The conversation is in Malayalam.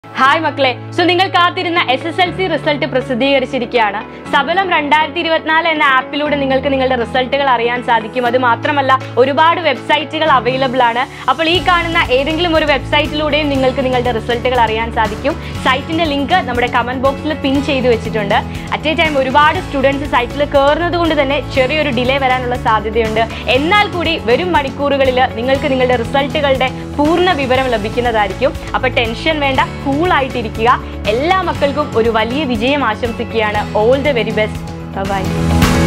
ഹായ് മക്കളെ സോ നിങ്ങൾ കാത്തിരുന്ന S S L C result പ്രസിദ്ധീകരിച്ചിരിക്കുകയാണ് സബലം രണ്ടായിരത്തി ഇരുപത്തിനാല് എന്ന ആപ്പിലൂടെ നിങ്ങൾക്ക് നിങ്ങളുടെ റിസൾട്ടുകൾ അറിയാൻ സാധിക്കും അത് മാത്രമല്ല ഒരുപാട് വെബ്സൈറ്റുകൾ അവൈലബിൾ ആണ് അപ്പോൾ ഈ കാണുന്ന ഏതെങ്കിലും ഒരു വെബ്സൈറ്റിലൂടെയും നിങ്ങൾക്ക് നിങ്ങളുടെ റിസൾട്ടുകൾ അറിയാൻ സാധിക്കും സൈറ്റിന്റെ ലിങ്ക് നമ്മുടെ കമന്റ് ബോക്സിൽ പിൻ ചെയ്തു വെച്ചിട്ടുണ്ട് അറ്റ് എ ടൈം ഒരുപാട് സ്റ്റുഡൻസ് സൈറ്റിൽ കയറുന്നത് കൊണ്ട് തന്നെ ചെറിയൊരു ഡിലേ വരാനുള്ള സാധ്യതയുണ്ട് എന്നാൽ കൂടി വരും മണിക്കൂറുകളിൽ നിങ്ങൾക്ക് നിങ്ങളുടെ റിസൾട്ടുകളുടെ പൂർണ്ണ വിവരം ലഭിക്കുന്നതായിരിക്കും അപ്പൊ ടെൻഷൻ വേണ്ട കൂൾ ആയിട്ടിരിക്കുക എല്ലാ മക്കൾക്കും ഒരു വലിയ വിജയം ആശംസിക്കുകയാണ് all the very best by